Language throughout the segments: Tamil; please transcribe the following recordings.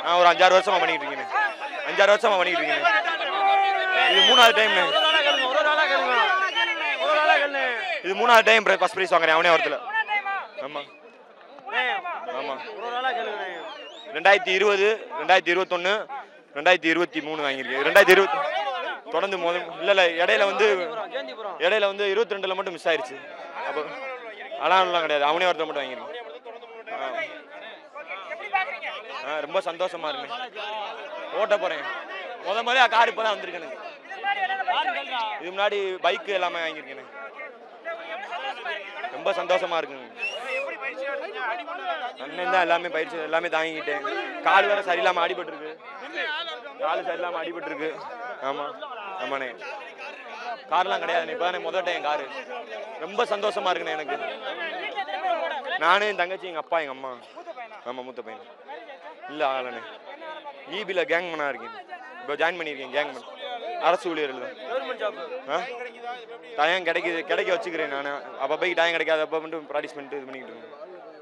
நான் ஒரு அஞ்சாறு வருஷமா பண்ணிட்டு இருக்கேன் அஞ்சாறு வருஷமா பண்ணிட்டு இருக்கேன் இது மூணாவது டைம் இது மூணாவது டைம் ஃபர்ஸ்ட் ப்ரைஸ் வாங்குறேன் அவனே ஒருத்தல ஆமா ஆமா ரெண்டாயிரத்தி இருபது ரெண்டாயிரத்தி இருபத்தொன்னு ரெண்டாயிரத்தி இருபத்தி மூணு வாங்கியிருக்கேன் ரெண்டாயிரத்தி இருபத்தி தொடர்ந்து முதல் இல்லை இல்லை இடையில வந்து இடையில வந்து இருபத்தி ரெண்டுல மட்டும் மிஸ் ஆயிருச்சு அப்போ அலாம்லாம் கிடையாது அவனே ஒருத்தர் மட்டும் வாங்கியிருக்கேன் ஆ. ஆ ரொம்ப சந்தோஷமா இருக்கு ஓட்ட போறேன் முத முறையா கார் இப்போ தான் வந்திருக்கு எனக்கு இது முன்னாடி பைக் எல்லாமே வாங்கியிருக்கேன் ரொம்ப சந்தோஷமா இருக்குங்க அண்ணன் தான் எல்லாமே பயிற்சி எல்லாமே தாங்கிக்கிட்டேன் கால் வேற சரியில்லாம அடிபட்டிருக்கு கால் சரியில்லாம அடிபட்டிருக்கு ஆமா ஆமாண்ணே கார்லாம் கிடையாதுண்ணே இப்போதானே முதல் டைம் காரு ரொம்ப சந்தோஷமா இருக்குண்ணே எனக்கு நானு என் தங்கச்சி எங்க அப்பா எங்க அம்மா ஆமா மூத்த பையன் இல்ல ஆகலண்ணே ஈபியில் கேங் மேனா இருக்கேன் இப்போ ஜாயின் பண்ணியிருக்கேன் கேங் மேன் அரசு ஊழியர்கள் தான் ஆ டயம் கிடைக்குது கிடைக்க வச்சுக்கிறேன் நான் அப்போ போய் டயம் கிடைக்காது அப்போ மட்டும் ப்ராக்டிஸ் பண்ணிட்டு இது பண்ணிக்கிட்டு இருக்கேன்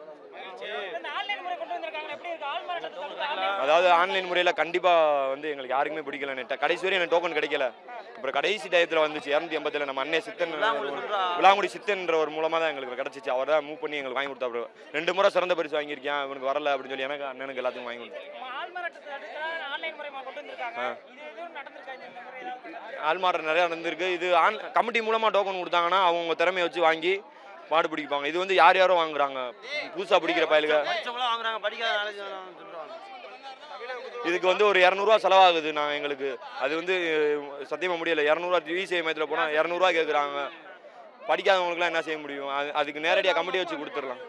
அதாவது ஆன்லைன் முறையில் கண்டிப்பாக வந்து எங்களுக்கு யாருக்குமே பிடிக்கல நெட்ட கடைசி வரையும் எனக்கு டோக்கன் கிடைக்கல அப்புறம் கடைசி டயத்தில் வந்துச்சு இரநூத்தி எண்பத்தில் நம்ம அண்ணன் சித்தன் விளாங்குடி சித்தன்ற ஒரு மூலமாக தான் எங்களுக்கு கிடச்சிச்சு அவர் தான் மூவ் பண்ணி எங்களுக்கு வாங்கி கொடுத்தா அப்புறம் ரெண்டு முறை சிறந்த பரிசு வாங்கியிருக்கேன் இவனுக்கு வரல அப்படின்னு சொல்லி எனக்கு அண்ணனுக்கு எல்லாத்துக்கும் வாங்கி கொடுத்தேன் ஆ. ஆள்மாட்டம் நிறையா நடந்திருக்கு இது ஆன் கமிட்டி மூலமாக டோக்கன் கொடுத்தாங்கன்னா அவங்க திறமையை வச்சு வாங்கி மாடு பிடிப்பாங்க இது வந்து யார் யாரோ வாங்குறாங்க புதுசாக பிடிக்கிற பயலுக வாங்குறாங்க படிக்காத நாலேஜ் சொல்றாங்க இதுக்கு வந்து ஒரு இரநூறுவா செலவாகுது நான் எங்களுக்கு அது வந்து சத்தியமாக முடியல இரநூறுவா விசிஐ மையத்தில் போனால் இரநூறுவா கேட்குறாங்க படிக்காதவங்களுக்குலாம் என்ன செய்ய முடியும் அது அதுக்கு நேரடியாக கமிட்டி வச்சு கொடுத்துடலாம்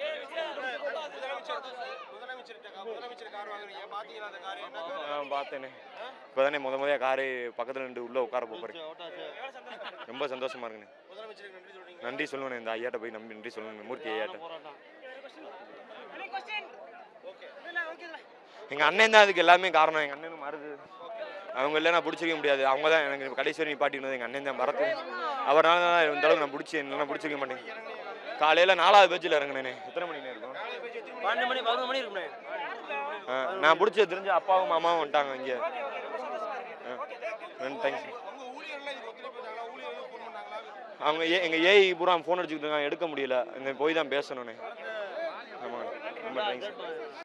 ஆ பார்த்தேனே இப்போ தானே முத முதைய காரு பக்கத்தில் நின்று உள்ளே உட்கார போகிறேன் ரொம்ப சந்தோஷமா இருக்குண்ணே நன்றி சொல்லுவேன் இந்த ஐயாட்ட போய் நம்பி நன்றி சொல்லுவேன் மூர்த்தி ஐயாட்ட எங்கள் அண்ணன் தான் அதுக்கு எல்லாமே காரணம் எங்கள் அண்ணனும் மருது அவங்க இல்லை நான் பிடிச்சிக்க முடியாது அவங்க தான் எனக்கு கடைசி வரை நிப்பாட்டினது எங்கள் அண்ணன் தான் பரத்து அவரால் தான் இந்த அளவுக்கு நான் பிடிச்சி இல்லைன்னா பிடிச்சிக்க மாட்டேன் காலையில் நாலாவது பேஜில் இறங்கினேனே எத்தனை மணினே இருக்கும் பன்னெண்டு மணி பதினொரு மணி இருக்குமே ஆ, நான் பிடிச்சது தெரிஞ்சு அப்பாவும் மாமாவும் வந்துட்டாங்க இங்கே தேங்க்ஸ் அவங்க ஏ எங்கள் ஏஐ பூரா ஃபோன் அடிச்சுக்கிட்டு இருக்காங்க எடுக்க முடியல இங்கே போய் தான் பேசணுண்ணே ஆமாம் ரொம்ப தேங்க்ஸ்